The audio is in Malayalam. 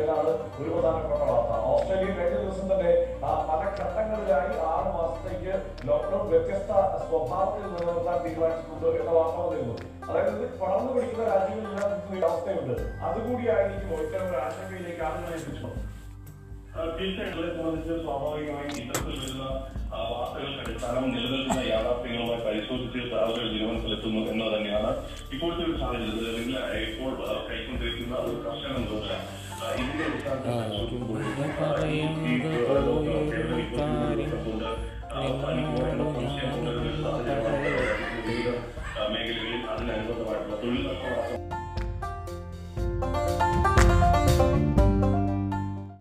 എന്നതാണ് ഒരു പ്രധാനപ്പെട്ട വാർത്ത ഓസ്ട്രേലിയ കഴിഞ്ഞ ദിവസം തന്നെ ആ, പല ഘട്ടങ്ങളിലായി ആറ് മാസത്തേക്ക് ലോക്ക്ഡൌൺ വ്യത്യസ്ത സ്വഭാവത്തിൽ നിലനിർത്താൻ തീരുമാനിച്ചിട്ടുണ്ട് എന്ന വാർത്ത വന്നിരുന്നു അതായത് ഇത് പടർന്നു പിടിക്കുന്ന രാജ്യങ്ങളിലെല്ലാം ഈ അവസ്ഥയുണ്ട് അതുകൂടിയായിരിക്കും ഇത്തരം ഒരു ആശങ്കയിലേക്ക് ആളുകളെ എത്തിച്ചു തീർച്ചയായിട്ടും ഇതിനെ സംബന്ധിച്ച് സ്വാഭാവികമായും ഇത്തരത്തിൽ വരുന്ന ആ, വാർത്തകൾക്ക് അടിസ്ഥാനം നിലനിൽക്കുന്ന യാഥാർത്ഥ്യങ്ങളുമായി പരിശോധിച്ച് ആളുകൾ തീരുമാനത്തിലെത്തുന്നു എന്നത് തന്നെയാണ് ഇപ്പോഴത്തെ ഒരു സാഹചര്യത്തിൽ നിങ്ങൾ ഇപ്പോൾ ആ, കൈക്കൊണ്ടിരിക്കുന്ന ഒരു കർശന നിർദ്ദേശം ആ, ഇതിന്റെ അടിസ്ഥാനത്തിൽ പരിശോധിക്കുമ്പോൾ, ആ, ഈ- ഈ, ആ, കേരളം ഇപ്പോൾ